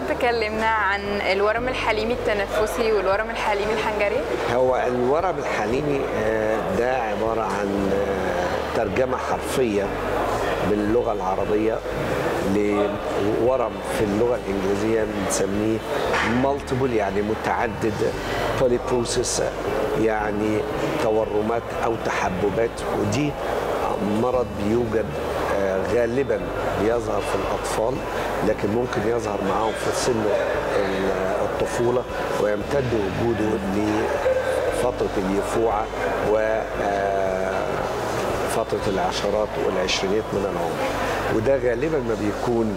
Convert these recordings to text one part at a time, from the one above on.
تكلمنا عن الورم الحليمي التنفسي والورم الحليمي الحنجري هو الورم الحليمي آه، ده عبارة عن آه، ترجمة حرفية باللغة العربية لورم في اللغة الإنجليزية بنسميه multiple يعني متعدد polyposis يعني تورمات أو تحببات ودي مرض بيوجد آه، غالبا بيظهر في الأطفال لكن ممكن يظهر معاهم في سن ال- الطفولة ويمتد وجوده لفترة اليفوعة و آه، فترة العشرات والعشرينات من العمر وده غالبا ما بيكون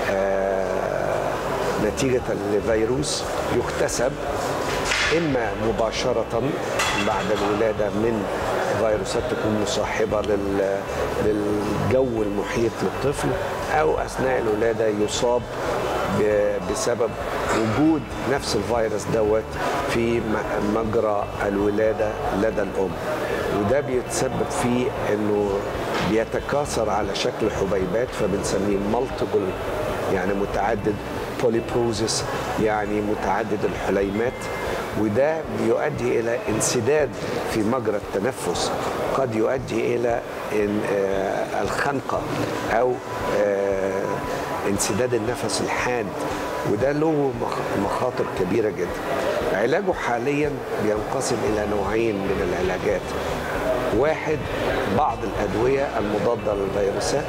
آه، نتيجة لفيروس يكتسب إما مباشرة بعد الولادة من فيروسات تكون مصاحبة لل- للجو المحيط للطفل أو أثناء الولادة يصاب ب- بسبب وجود نفس الفيروس دوت في م- مجرى الولادة لدى الأم وده بيتسبب في انه بيتكاثر على شكل حبيبات فبنسميه مالتيبل يعني متعدد بوليبروزس يعني متعدد الحليمات وده بيؤدي الى انسداد في مجرى التنفس قد يؤدي الى إن آه، الخنقه او آه، انسداد النفس الحاد وده له مخ- مخاطر كبيره جدا علاجه حاليا بينقسم الى نوعين من العلاجات واحد بعض الادويه المضاده للفيروسات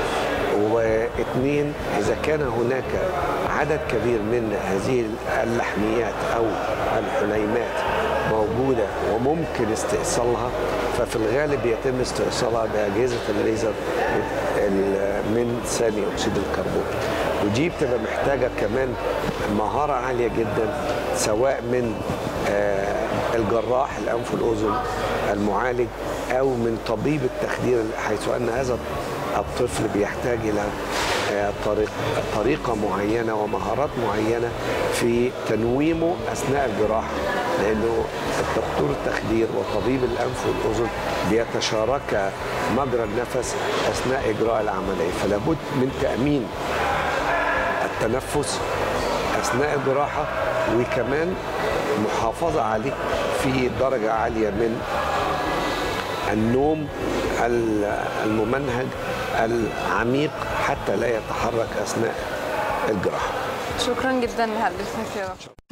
واثنين اذا كان هناك عدد كبير من هذه اللحميات او الحليمات موجوده وممكن استئصالها ففي الغالب يتم استئصالها باجهزه الليزر ال- من ثاني اكسيد الكربون ودي بتبقى محتاجه كمان مهاره عاليه جدا سواء من آه، الجراح الانف والاذن المعالج او من طبيب التخدير حيث ان هذا الطفل بيحتاج الى آه، طريق طريقه معينه ومهارات معينه في تنويمه اثناء الجراحه لانه دكتور التخدير وطبيب الانف والاذن بيتشاركا مجرى النفس اثناء اجراء العمليه فلا بد من تامين التنفس اثناء الجراحه وكمان محافظه عليه في درجه عاليه من النوم الممنهج العميق حتى لا يتحرك اثناء الجراحه شكرا جدا لحضرتك يا دكتور